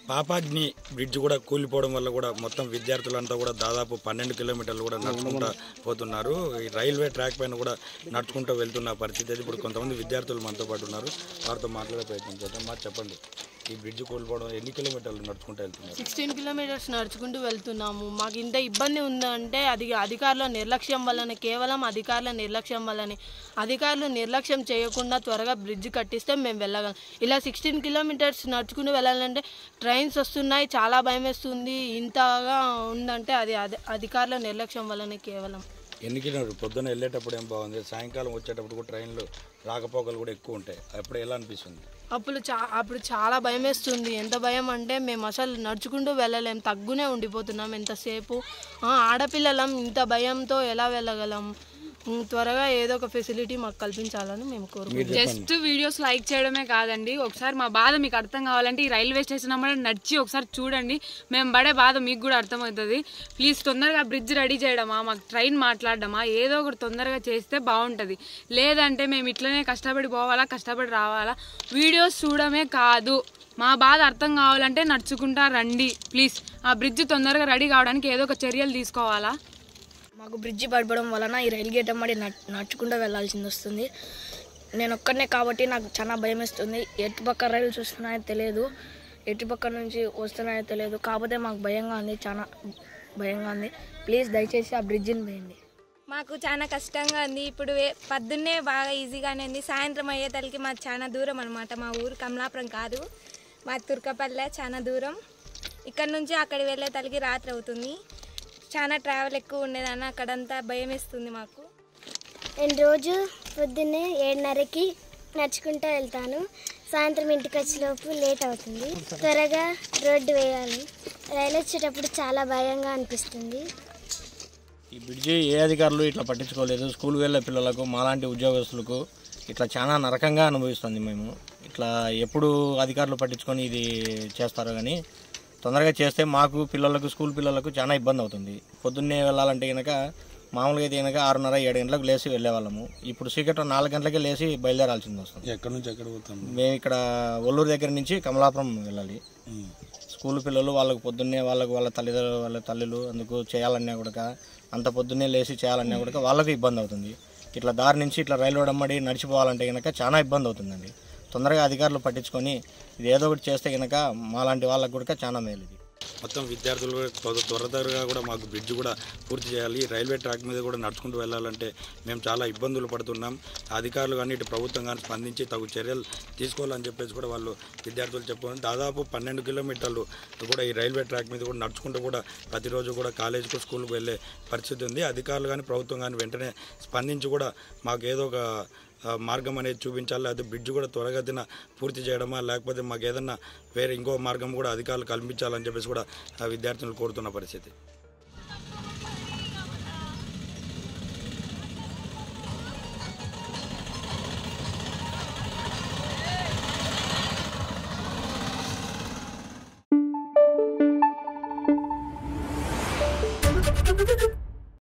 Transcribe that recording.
Papagni bridge కూడా కూలిపోవడం వల్ల కూడా మొత్తం విద్యార్థులంతా కూడా దాదాపు పన్నెండు కిలోమీటర్లు కూడా నడుచుకుంటూ పోతున్నారు ఈ రైల్వే ట్రాక్ పైన కూడా నడుచుకుంటూ వెళ్తున్న పరిస్థితి అయితే ఇప్పుడు కొంతమంది విద్యార్థులు మనతో పాటు ఉన్నారు వారితో మాట్లాడే ప్రయత్నం చేద్దాం మా చెప్పండి ఈ బ్రిడ్జ్ కూలిపోవడం ఎన్ని కిలోమీటర్లు నడుచుకుంటూ వెళ్తున్నారు సిక్స్టీన్ కిలోమీటర్స్ నడుచుకుంటూ వెళ్తున్నాము మాకు ఇంత ఇబ్బంది ఉందంటే అది అధికారుల నిర్లక్ష్యం వల్లనే కేవలం అధికారుల నిర్లక్ష్యం వల్లనే అధికారులు నిర్లక్ష్యం చేయకుండా త్వరగా బ్రిడ్జ్ కట్టిస్తే మేము వెళ్ళగలం ఇలా సిక్స్టీన్ కిలోమీటర్స్ నడుచుకుంటూ వెళ్ళాలంటే ట్రైన్స్ వస్తున్నాయి చాలా భయం వేస్తుంది ఇంతగా ఉందంటే అది అధి- అధికారుల నిర్లక్ష్యం వల్లనే కేవలం ఎన్ని కిలోమీటర్లు పొద్దున్న వెళ్ళేటప్పుడు ఏం బాగుంది సాయంకాలం వచ్చేటప్పుడు కూడా ట్రైన్లు రాకపోకలు కూడా ఎక్కువ ఉంటాయి అప్పుడు ఎలా అనిపిస్తుంది అప్పుడు చా అప్పుడు చాలా భయం వేస్తుంది ఎంత భయం అంటే మేము అసలు నడుచుకుంటూ వెళ్ళలేం తగ్గునే ఉండిపోతున్నాం ఎంతసేపు ఆ, ఆడపిల్లలం ఇంత భయంతో ఎలా వెళ్ళగలం ఉమ్, త్వరగా ఏదో ఒక ఫెసిలిటీ మాకు కల్పించాలని మేము కోరుకుంటున్నాం జస్ట్ వీడియోస్ లైక్ చేయడమే కాదండి ఒకసారి మా బాధ మీకు అర్థం కావాలంటే ఈ రైల్వే స్టేషన్ అమ్మడే నడిచి ఒకసారి చూడండి మేము పడే బాధ మీకు కూడా అర్థమవుతుంది ప్లీజ్ తొందరగా బ్రిడ్జ్ రెడీ చేయడమా మాకు ట్రైన్ మాట్లాడడమా ఏదో ఒకటి తొందరగా చేస్తే బాగుంటుంది లేదంటే మేము ఇట్లనే కష్టపడి పోవాలా కష్టపడి రావాలా వీడియోస్ చూడడమే కాదు మా బాధ అర్థం కావాలంటే నడుచుకుంటా రండి ప్లీజ్ ఆ బ్రిడ్జ్ తొందరగా రెడీ కావడానికి ఏదో ఒక చర్యలు తీసుకోవాలా మాకు బ్రిడ్జి పడిపోవడం వలన ఈ రైలు గేట్ అమ్మడి నడుచుకుంటూ వెళ్ళాల్సింది వస్తుంది నేను ఒక్కడనే కాబట్టి నాకు చాలా భయం వేస్తుంది ఎటుపక్క రైలు చూస్తున్నాయో తెలియదు ఎటుపక్క నుంచి వస్తున్నాయో తెలియదు కాకపోతే మాకు భయంగా ఉంది చాలా భయంగా ఉంది ప్లీజ్ దయచేసి ఆ బ్రిడ్జిని వేయండి మాకు చాలా కష్టంగా ఉంది ఇప్పుడు వే- పొద్దున్నే బాగా ఈజీగానే ఉంది సాయంత్రం అయ్యేతలకి మాది చాలా దూరం అనమాట మా ఊరు కమలాపురం కాదు మా తుర్కపల్లె చాలా దూరం ఇక్కడ నుంచి అక్కడికి వెళ్ళే తలకి రాత్రి అవుతుంది చాలా ట్రావెల్ ఎక్కువ ఉండేదాన్ని అక్కడంతా భయం వేస్తుంది మాకు నేను రోజు పొద్దున్నే ఏడున్నరకి నడుచుకుంటూ వెళ్తాను సాయంత్రం ఇంటికి వచ్చేలోపు లేట్ అవుతుంది త్వరగా రోడ్డు వేయాలి రైలు వచ్చేటప్పుడు చాలా భయంగా అనిపిస్తుంది ఈ బ్రిడ్జి ఏ అధికారులు ఇట్లా పట్టించుకోలేదు స్కూల్ వెళ్ళే పిల్లలకు మాలాంటి ఉద్యోగస్తులకు ఇట్లా చాలా నరకంగా అనుభవిస్తుంది మేము ఇట్లా ఎప్పుడు అధికారులు పట్టించుకొని ఇది చేస్తారో కానీ తొందరగా చేస్తే మాకు పిల్లలకు స్కూల్ పిల్లలకు చాలా ఇబ్బంది అవుతుంది పొద్దున్నే వెళ్ళాలంటే కనుక మామూలుగా అయితే కనుక ఆరున్నర ఏడు గంటలకు లేచి వెళ్ళేవాళ్ళము ఇప్పుడు సీకట్ నాలుగు గంటలకే లేచి బయలుదేరాల్సింది వస్తుంది ఎక్కడి నుంచి ఎక్కడ పోతాం మేము ఇక్కడ ఒల్లూరు దగ్గర నుంచి కమలాపురం వెళ్ళాలి స్కూల్ పిల్లలు వాళ్ళకు పొద్దున్నే వాళ్ళకు వాళ్ళ తల్లిదండ్రులు వాళ్ళ తల్లులు అందుకు చేయాలన్నా కూడా అంత పొద్దున్నే లేచి చేయాలన్నా కూడా వాళ్ళకు ఇబ్బంది అవుతుంది ఇట్లా దారి నుంచి ఇట్లా రైలు అమ్మడి నడిచిపోవాలంటే కనుక చాలా ఇబ్బంది అవుతుందండి తొందరగా అధికారులు పట్టించుకొని ఇది ఏదో ఒకటి చేస్తే కనుక మాలాంటి వాళ్ళకు కూడా చాలా మేలు ఇది మొత్తం విద్యార్థులు కూడా త్వర త్వర త్వరగా కూడా మాకు బ్రిడ్జ్ కూడా పూర్తి చేయాలి రైల్వే ట్రాక్ మీద కూడా నడుచుకుంటూ వెళ్ళాలంటే మేము చాలా ఇబ్బందులు పడుతున్నాం అధికారులు కానీ ఇటు ప్రభుత్వం కానీ స్పందించి తగు చర్యలు తీసుకోవాలని చెప్పేసి కూడా వాళ్ళు విద్యార్థులు చెప్పుకున్నారు దాదాపు పన్నెండు కిలోమీటర్లు కూడా ఈ రైల్వే ట్రాక్ మీద కూడా నడుచుకుంటూ కూడా ప్రతిరోజు కూడా కాలేజీకు స్కూల్కి వెళ్ళే పరిస్థితి ఉంది అధికారులు కానీ ప్రభుత్వం కానీ వెంటనే స్పందించి కూడా మాకు ఏదో ఒక ఆ, మార్గం అనేది చూపించాలి అది బ్రిడ్జ్ కూడా త్వరగతిన పూర్తి చేయడమా లేకపోతే మాకు ఏదన్నా వేరే ఇంకో మార్గం కూడా అధికారులు కల్పించాలని చెప్పేసి కూడా ఆ విద్యార్థులు కోరుతున్న పరిస్థితి Thank you.